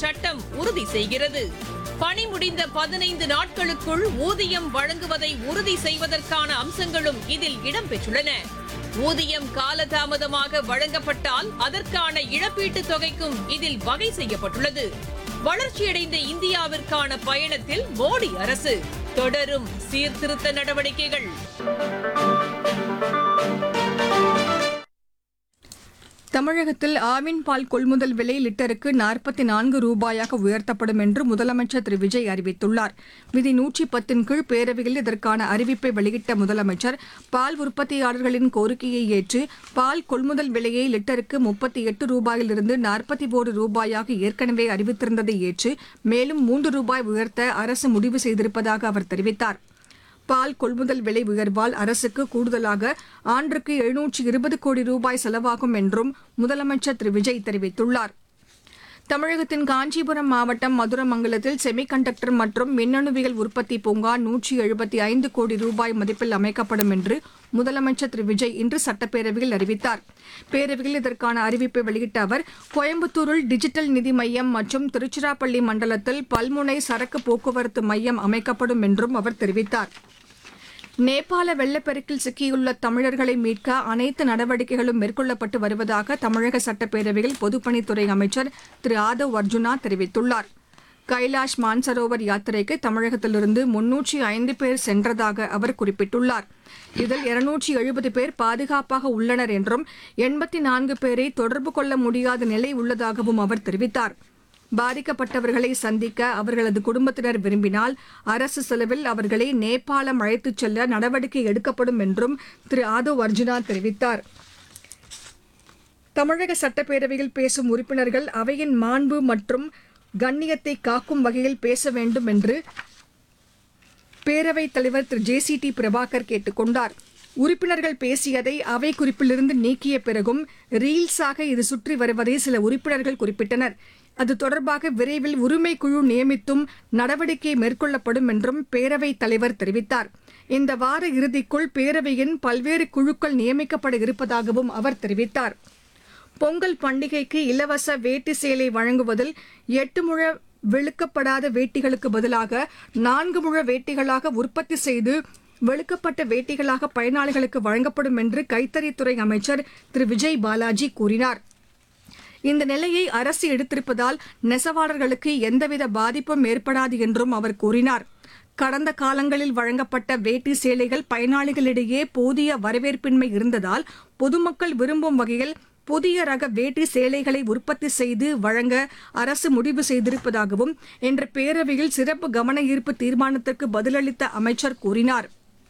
சட்டம் உறுதி செய்கிறது பணி முடிந்த பதினைந்து நாட்களுக்குள் ஊதியம் வழங்குவதை உறுதி செய்வதற்கான அம்சங்களும் இதில் இடம்பெற்றுள்ளன ஊதியம் காலதாமதமாக வழங்கப்பட்டால் அதற்கான இழப்பீட்டுத் தொகைக்கும் இதில் வகை செய்யப்பட்டுள்ளது வளர்ச்சியடைந்த இந்தியாவிற்கான பயணத்தில் மோடி அரசு தொடரும் சீர்திருத்த நடவடிக்கைகள் தமிழகத்தில் ஆவின் பால் கொள்முதல் விலை லிட்டருக்கு நாற்பத்தி நான்கு ரூபாயாக உயர்த்தப்படும் என்று முதலமைச்சர் திரு விஜய் அறிவித்துள்ளார் விதி நூற்றி பத்தின் கீழ் பேரவையில் இதற்கான அறிவிப்பை வெளியிட்ட முதலமைச்சர் பால் உற்பத்தியாளர்களின் கோரிக்கையை ஏற்று பால் கொள்முதல் விலையை லிட்டருக்கு முப்பத்தி எட்டு ரூபாயிலிருந்து நாற்பத்தி ஒரு ரூபாயாக ஏற்கனவே அறிவித்திருந்ததை ஏற்று மேலும் மூன்று ரூபாய் உயர்த்த அரசு முடிவு செய்திருப்பதாக அவர் தெரிவித்தார் பால் கொள்முதல் விலை உயர்வால் அரசுக்கு கூடுதலாக ஆண்டுக்கு எழுநூற்று இருபது கோடி ரூபாய் செலவாகும் என்றும் முதலமைச்சர் திரு விஜய் தெரிவித்துள்ளார் தமிழகத்தின் காஞ்சிபுரம் மாவட்டம் மதுரமங்கலத்தில் செமிகண்டக்டர் மற்றும் மின்னணுவியல் உற்பத்தி பூங்கா நூற்றி எழுபத்தி ஐந்து கோடி ரூபாய் மதிப்பில் அமைக்கப்படும் என்று முதலமைச்சர் திரு விஜய் இன்று சட்டப்பேரவையில் அறிவித்தார் பேரவையில் இதற்கான அறிவிப்பை வெளியிட்ட அவர் கோயம்புத்தூரில் டிஜிட்டல் நிதி மையம் மற்றும் திருச்சிராப்பள்ளி மண்டலத்தில் பல்முனை சரக்கு போக்குவரத்து மையம் அமைக்கப்படும் என்றும் அவர் தெரிவித்தார் நேபாள வெள்ளப்பெருக்கில் சிக்கியுள்ள தமிழர்களை மீட்க அனைத்து நடவடிக்கைகளும் மேற்கொள்ளப்பட்டு வருவதாக தமிழக சட்டப்பேரவையில் பொதுப்பணித்துறை அமைச்சர் திரு ஆதவ் அர்ஜுனா தெரிவித்துள்ளார் கைலாஷ் மான்சரோவர் யாத்திரைக்கு தமிழகத்திலிருந்து முன்னூற்றி ஐந்து பேர் சென்றதாக அவர் குறிப்பிட்டுள்ளார் இதில் இருநூற்றி எழுபது பேர் பாதுகாப்பாக உள்ளனர் என்றும் எண்பத்தி நான்கு பேரை தொடர்பு கொள்ள முடியாத நிலை உள்ளதாகவும் அவர் தெரிவித்தார் பாதிக்கப்பட்டவர்களை சந்திக்க அவர்களது குடும்பத்தினர் விரும்பினால் அரசு செலவில் அவர்களை நேபாளம் அழைத்துச் செல்ல நடவடிக்கை எடுக்கப்படும் என்றும் திரு ஆதவ் அர்ஜுனா தெரிவித்தார் தமிழக சட்டப்பேரவையில் பேசும் உறுப்பினர்கள் அவையின் மாண்பு மற்றும் கண்ணியத்தை காக்கும் வகையில் பேச வேண்டும் என்று பேரவைத் தலைவர் திரு ஜே சி டி பிரபாகர் கேட்டுக் கொண்டார் உறுப்பினர்கள் பேசியதை அவை குறிப்பிலிருந்து நீக்கிய பிறகும் ரீல்ஸாக இது சுற்றி வருவதை சில உறுப்பினர்கள் குறிப்பிட்டனர் அது தொடர்பாக விரைவில் உரிமை குழு நியமித்தும் நடவடிக்கை மேற்கொள்ளப்படும் என்றும் பேரவைத் தலைவர் தெரிவித்தார் இந்த வார இறுதிக்குள் பேரவையின் பல்வேறு குழுக்கள் நியமிக்கப்பட இருப்பதாகவும் அவர் தெரிவித்தார் பொங்கல் பண்டிகைக்கு இலவச வேட்டி சேலை வழங்குவதில் எட்டு முழ வெளுக்கப்படாத வேட்டிகளுக்கு பதிலாக நான்கு முழ வேட்டிகளாக உற்பத்தி செய்து வெளுக்கப்பட்ட வேட்டிகளாக பயனாளிகளுக்கு வழங்கப்படும் என்று கைத்தறித்துறை அமைச்சர் திரு விஜய் பாலாஜி கூறினார் இந்த நிலையை அரசு எடுத்திருப்பதால் நெசவாளர்களுக்கு எந்தவித பாதிப்பும் ஏற்படாது என்றும் அவர் கூறினார் கடந்த காலங்களில் வழங்கப்பட்ட வேட்டி சேலைகள் பயனாளிகளிடையே போதிய வரவேற்பின்மை இருந்ததால் பொதுமக்கள் விரும்பும் வகையில் புதிய ரக வேட்டி சேலைகளை உற்பத்தி செய்து வழங்க அரசு முடிவு செய்திருப்பதாகவும் இன்று பேரவையில் சிறப்பு கவன ஈர்ப்பு தீர்மானத்திற்கு பதிலளித்த அமைச்சர் கூறினார்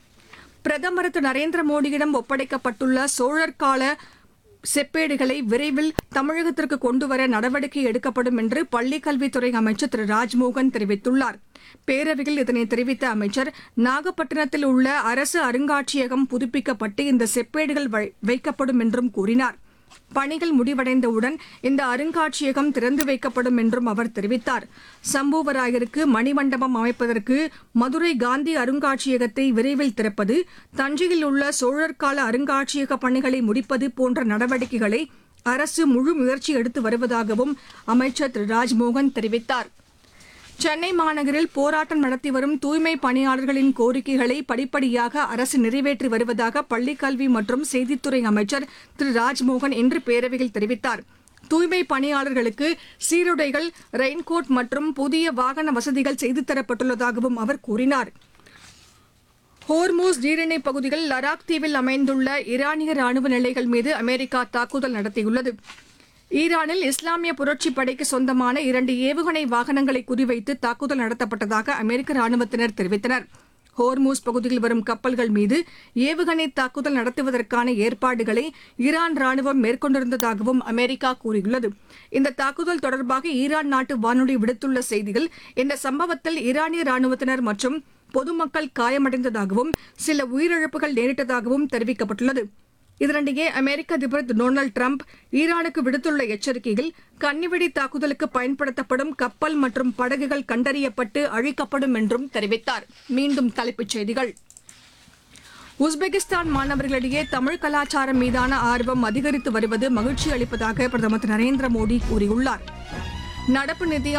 பிரதமர் திரு நரேந்திர மோடியிடம் ஒப்படைக்கப்பட்டுள்ள சோழர் கால செப்பேடுகளை விரைவில் தமிழகத்திற்கு கொண்டுவர நடவடிக்கை எடுக்கப்படும் என்று பள்ளிக் கல்வித்துறை அமைச்சர் திரு ராஜ்மோகன் தெரிவித்துள்ளார் பேரவையில் இதனை தெரிவித்த அமைச்சர் நாகப்பட்டினத்தில் உள்ள அரசு அருங்காட்சியகம் புதுப்பிக்கப்பட்டு இந்த செப்பேடுகள் வை- வைக்கப்படும் என்றும் கூறினார் பணிகள் முடிவடைந்தவுடன் இந்த அருங்காட்சியகம் திறந்து வைக்கப்படும் என்றும் அவர் தெரிவித்தார் சம்புவராயருக்கு மணிமண்டபம் அமைப்பதற்கு மதுரை காந்தி அருங்காட்சியகத்தை விரைவில் திறப்பது தஞ்சையில் உள்ள சோழர் கால அருங்காட்சியக பணிகளை முடிப்பது போன்ற நடவடிக்கைகளை அரசு முழு முயற்சி எடுத்து வருவதாகவும் அமைச்சர் திரு ராஜ்மோகன் தெரிவித்தார் சென்னை மாநகரில் போராட்டம் நடத்தி வரும் தூய்மை பணியாளர்களின் கோரிக்கைகளை படிப்படியாக அரசு நிறைவேற்றி வருவதாக பள்ளிக்கல்வி மற்றும் செய்தித்துறை அமைச்சர் திரு ராஜ்மோகன் இன்று பேரவையில் தெரிவித்தார் தூய்மை பணியாளர்களுக்கு சீருடைகள் ரெயின்கோட் மற்றும் புதிய வாகன வசதிகள் செய்து தரப்பட்டுள்ளதாகவும் அவர் கூறினார் ஹோர்மூஸ் நீரிணை பகுதியில் லடாக் தீவில் அமைந்துள்ள ஈரானிய ராணுவ நிலைகள் மீது அமெரிக்கா தாக்குதல் நடத்தியுள்ளது ஈரானில் இஸ்லாமிய புரட்சிப் படைக்கு சொந்தமான இரண்டு ஏவுகணை வாகனங்களை குறிவைத்து தாக்குதல் நடத்தப்பட்டதாக அமெரிக்க ராணுவத்தினர் தெரிவித்தனர் ஹோர்மூஸ் பகுதியில் வரும் கப்பல்கள் மீது ஏவுகணை தாக்குதல் நடத்துவதற்கான ஏற்பாடுகளை ஈரான் ராணுவம் மேற்கொண்டிருந்ததாகவும் அமெரிக்கா கூறியுள்ளது இந்த தாக்குதல் தொடர்பாக ஈரான் நாட்டு வானொலி விடுத்துள்ள செய்தியில் இந்த சம்பவத்தில் ஈரானிய ராணுவத்தினர் மற்றும் பொதுமக்கள் காயமடைந்ததாகவும் சில உயிரிழப்புகள் நேரிட்டதாகவும் தெரிவிக்கப்பட்டுள்ளது இதனிடையே அமெரிக்க அதிபர் திரு டொனால்டு டிரம்ப் ஈரானுக்கு விடுத்துள்ள எச்சரிக்கையில் கன்னிவெடி தாக்குதலுக்கு பயன்படுத்தப்படும் கப்பல் மற்றும் படகுகள் கண்டறியப்பட்டு அழிக்கப்படும் என்றும் தெரிவித்தார் மீண்டும் தலைப்புச் செய்திகள் உஸ்பெகிஸ்தான் மாணவர்களிடையே தமிழ் கலாச்சாரம் மீதான ஆர்வம் அதிகரித்து வருவது மகிழ்ச்சி அளிப்பதாக பிரதமர் திரு நரேந்திர மோடி கூறியுள்ளார் நடப்பு நிதி